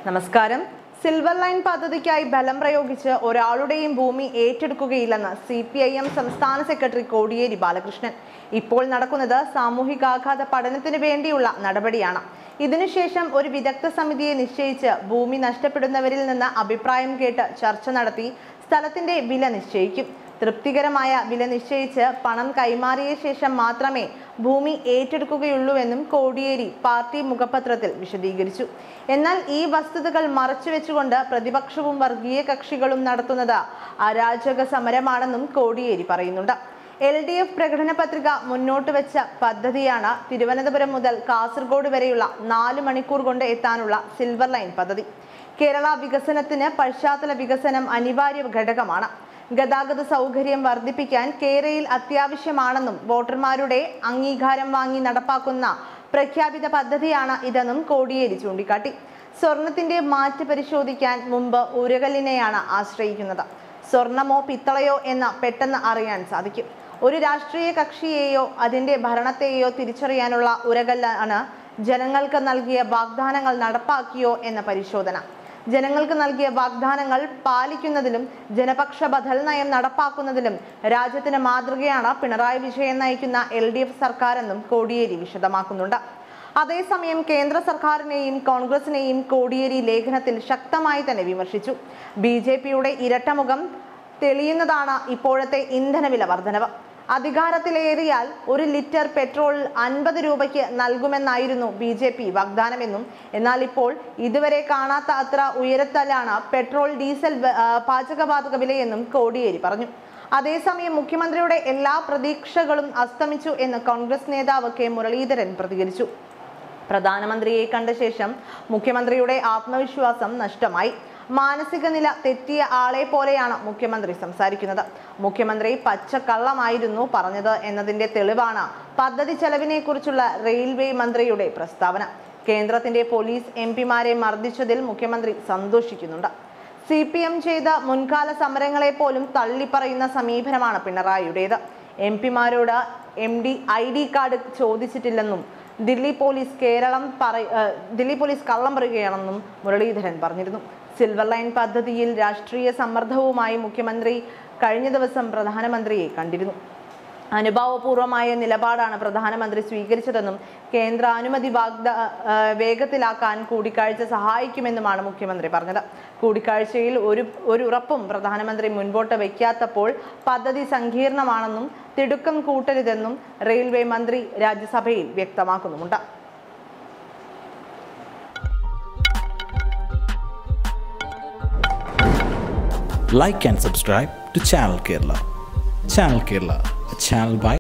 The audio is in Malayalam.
നമസ്കാരം സിൽവർ ലൈൻ പദ്ധതിക്കായി ബലം പ്രയോഗിച്ച് ഒരാളുടെയും ഭൂമി ഏറ്റെടുക്കുകയില്ലെന്ന് സി പി ഐ എം സംസ്ഥാന സെക്രട്ടറി കോടിയേരി ബാലകൃഷ്ണൻ ഇപ്പോൾ നടക്കുന്നത് സാമൂഹികാഘാത പഠനത്തിന് വേണ്ടിയുള്ള നടപടിയാണ് ഇതിനുശേഷം ഒരു വിദഗ്ധ സമിതിയെ നിശ്ചയിച്ച് ഭൂമി നഷ്ടപ്പെടുന്നവരിൽ നിന്ന് അഭിപ്രായം കേട്ട് ചർച്ച നടത്തി സ്ഥലത്തിന്റെ വില നിശ്ചയിക്കും തൃപ്തികരമായ വില നിശ്ചയിച്ച് പണം കൈമാറിയ ശേഷം മാത്രമേ ഭൂമി ഏറ്റെടുക്കുകയുള്ളൂവെന്നും കോടിയേരി പാർട്ടി മുഖപത്രത്തിൽ വിശദീകരിച്ചു എന്നാൽ ഈ വസ്തുതകൾ മറച്ചുവെച്ചുകൊണ്ട് പ്രതിപക്ഷവും വർഗീയ കക്ഷികളും നടത്തുന്നത് അരാജക സമരമാണെന്നും കോടിയേരി പറയുന്നുണ്ട് എൽ ഡി എഫ് പ്രകടന പത്രിക മുന്നോട്ട് വെച്ച പദ്ധതിയാണ് തിരുവനന്തപുരം മുതൽ കാസർഗോഡ് വരെയുള്ള നാല് മണിക്കൂർ കൊണ്ട് എത്താനുള്ള സിൽവർ ലൈൻ പദ്ധതി കേരള വികസനത്തിന് പശ്ചാത്തല വികസനം അനിവാര്യ ഘടകമാണ് ഗതാഗത സൗകര്യം വർദ്ധിപ്പിക്കാൻ കേരയിൽ അത്യാവശ്യമാണെന്നും വോട്ടർമാരുടെ അംഗീകാരം വാങ്ങി നടപ്പാക്കുന്ന പ്രഖ്യാപിത പദ്ധതിയാണ് ഇതെന്നും കോടിയേരി ചൂണ്ടിക്കാട്ടി സ്വർണത്തിന്റെ മാറ്റ് പരിശോധിക്കാൻ മുമ്പ് ഉരകല്ലിനെയാണ് ആശ്രയിക്കുന്നത് സ്വർണമോ പിത്തളയോ എന്ന് പെട്ടെന്ന് അറിയാൻ സാധിക്കും ഒരു രാഷ്ട്രീയ കക്ഷിയെയോ അതിന്റെ ഭരണത്തെയോ തിരിച്ചറിയാനുള്ള ഉരകല്ലാണ് ജനങ്ങൾക്ക് നൽകിയ വാഗ്ദാനങ്ങൾ നടപ്പാക്കിയോ എന്ന പരിശോധന ജനങ്ങൾക്ക് നൽകിയ വാഗ്ദാനങ്ങൾ പാലിക്കുന്നതിലും ജനപക്ഷ ബദൽ നയം നടപ്പാക്കുന്നതിലും രാജ്യത്തിന് മാതൃകയാണ് പിണറായി വിജയൻ നയിക്കുന്ന എൽ ഡി എഫ് സർക്കാരെന്നും കോടിയേരി വിശദമാക്കുന്നുണ്ട് അതേസമയം കേന്ദ്ര സർക്കാരിനെയും കോൺഗ്രസിനെയും കോടിയേരി ലേഖനത്തിൽ ശക്തമായി തന്നെ വിമർശിച്ചു ബി ജെ പിയുടെ ഇരട്ടമുഖം തെളിയുന്നതാണ് ഇപ്പോഴത്തെ ഇന്ധനവില വർധനവ് അധികാരത്തിലേറിയാൽ ഒരു ലിറ്റർ പെട്രോൾ അൻപത് രൂപയ്ക്ക് നൽകുമെന്നായിരുന്നു ബി ജെ പി വാഗ്ദാനമെന്നും എന്നാൽ ഇപ്പോൾ ഇതുവരെ കാണാത്ത അത്ര ഉയരത്തലാണ് പെട്രോൾ ഡീസൽ വ- ആ, പാചകവാതക വിലയെന്നും കോടിയേരി പറഞ്ഞു അതേസമയം മുഖ്യമന്ത്രിയുടെ എല്ലാ പ്രതീക്ഷകളും അസ്തമിച്ചു എന്ന് കോൺഗ്രസ് നേതാവ് കെ മുരളീധരൻ പ്രതികരിച്ചു പ്രധാനമന്ത്രിയെ കണ്ട ശേഷം മുഖ്യമന്ത്രിയുടെ ആത്മവിശ്വാസം നഷ്ടമായി മാനസിക നില തെറ്റിയ ആളെ പോലെയാണ് മുഖ്യമന്ത്രി സംസാരിക്കുന്നത് മുഖ്യമന്ത്രി പച്ചക്കള്ളമായിരുന്നു പറഞ്ഞത് എന്നതിന്റെ തെളിവാണ് പദ്ധതി ചെലവിനെ കുറിച്ചുള്ള റെയിൽവേ മന്ത്രിയുടെ പ്രസ്താവന കേന്ദ്രത്തിന്റെ പോലീസ് എം പിമാരെ മർദ്ദിച്ചതിൽ മുഖ്യമന്ത്രി സന്തോഷിക്കുന്നുണ്ട് സി പി എം ചെയ്ത മുൻകാല സമരങ്ങളെ പോലും തള്ളിപ്പറയുന്ന സമീപനമാണ് പിണറായിയുടേത് എം പിമാരോട് M D I D card ചോദിച്ചിട്ടില്ലെന്നും ദില്ലി പോലീസ് കേരളം പറ ഏഹ് ദില്ലി പോലീസ് കള്ളം പറയുകയാണെന്നും മുരളീധരൻ പറഞ്ഞിരുന്നു സിൽവർ ലൈൻ പദ്ധതിയിൽ രാഷ്ട്രീയ സമ്മർദ്ദവുമായി മുഖ്യമന്ത്രി കഴിഞ്ഞ ദിവസം പ്രധാനമന്ത്രിയെ കണ്ടിരുന്നു അനുഭാവപൂർവമായ നിലപാടാണ് പ്രധാനമന്ത്രി സ്വീകരിച്ചതെന്നും കേന്ദ്ര അനുമതി വാഗ്ദ ആ, വേഗത്തിലാക്കാൻ കൂടിക്കാഴ്ച സഹായിക്കുമെന്നുമാണ് മുഖ്യമന്ത്രി പറഞ്ഞത് കൂടിക്കാഴ്ചയിൽ ഒരു ഒരു ഉറപ്പും പ്രധാനമന്ത്രി മുൻപോട്ട് വയ്ക്കാത്തപ്പോൾ പദ്ധതി സങ്കീർണമാണെന്നും തിടുക്കം കൂട്ടരുതെന്നും റെയിൽവേ മന്ത്രി രാജ്യസഭയിൽ വ്യക്തമാക്കുന്നുമുണ്ട് like and subscribe to Channel Kerala. Channel Kerala, a channel by